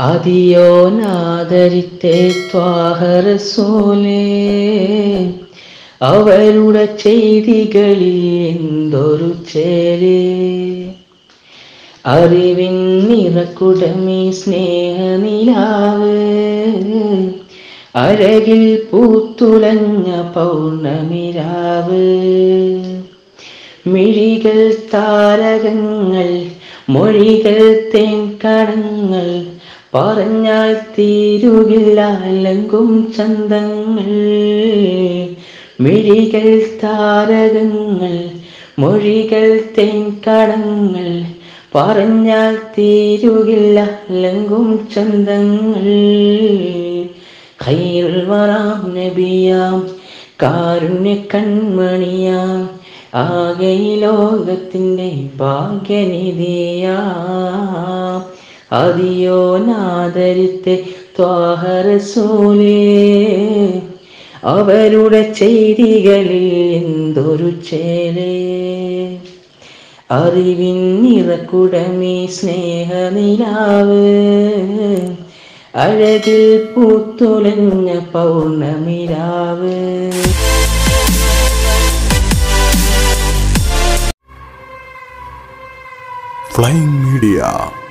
അതിയോനാദരിത്തെ ത്വാഹറസൂലേ അവരുടെ ചെയ്തികളിൽ എന്തൊരു ചേരേ അറിവിൻ നിറക്കുടമി സ്നേഹനിലാവ് അഴകിൽ പൂത്തുലഞ്ഞ പൗർണമിരാവ് മിഴികൾ താരകങ്ങൾ മൊഴികൾ തേൻകടങ്ങൾ പറഞ്ഞാൽ തീരുകില്ല അലങ്കും ചന്തങ്ങൾ മിഴികൾ താരകങ്ങൾ മൊഴികൾ തേൻകടങ്ങൾ പറഞ്ഞാൽ തീരുകില്ല ലങ്കും ചന്തങ്ങൾ ഖൈറുൽ വറാം നബിയാം കാരുണ്യ കൺമണിയാം ആകെ ഈ ലോകത്തിൻ്റെ ഭാഗ്യനിധിയാം അതിയോനാദരിത്തെ ത്വാഹറസൂലേ അവരുടെ ചെയ്തികളിൽ എന്തൊരു ചേരേ അറിവിൻ നിറക്കുടമേ സ്നേഹനിലാവ് അഴകിൽ പൂത്തുലഞ്ഞ പൗർണമിരാവ് Flying Media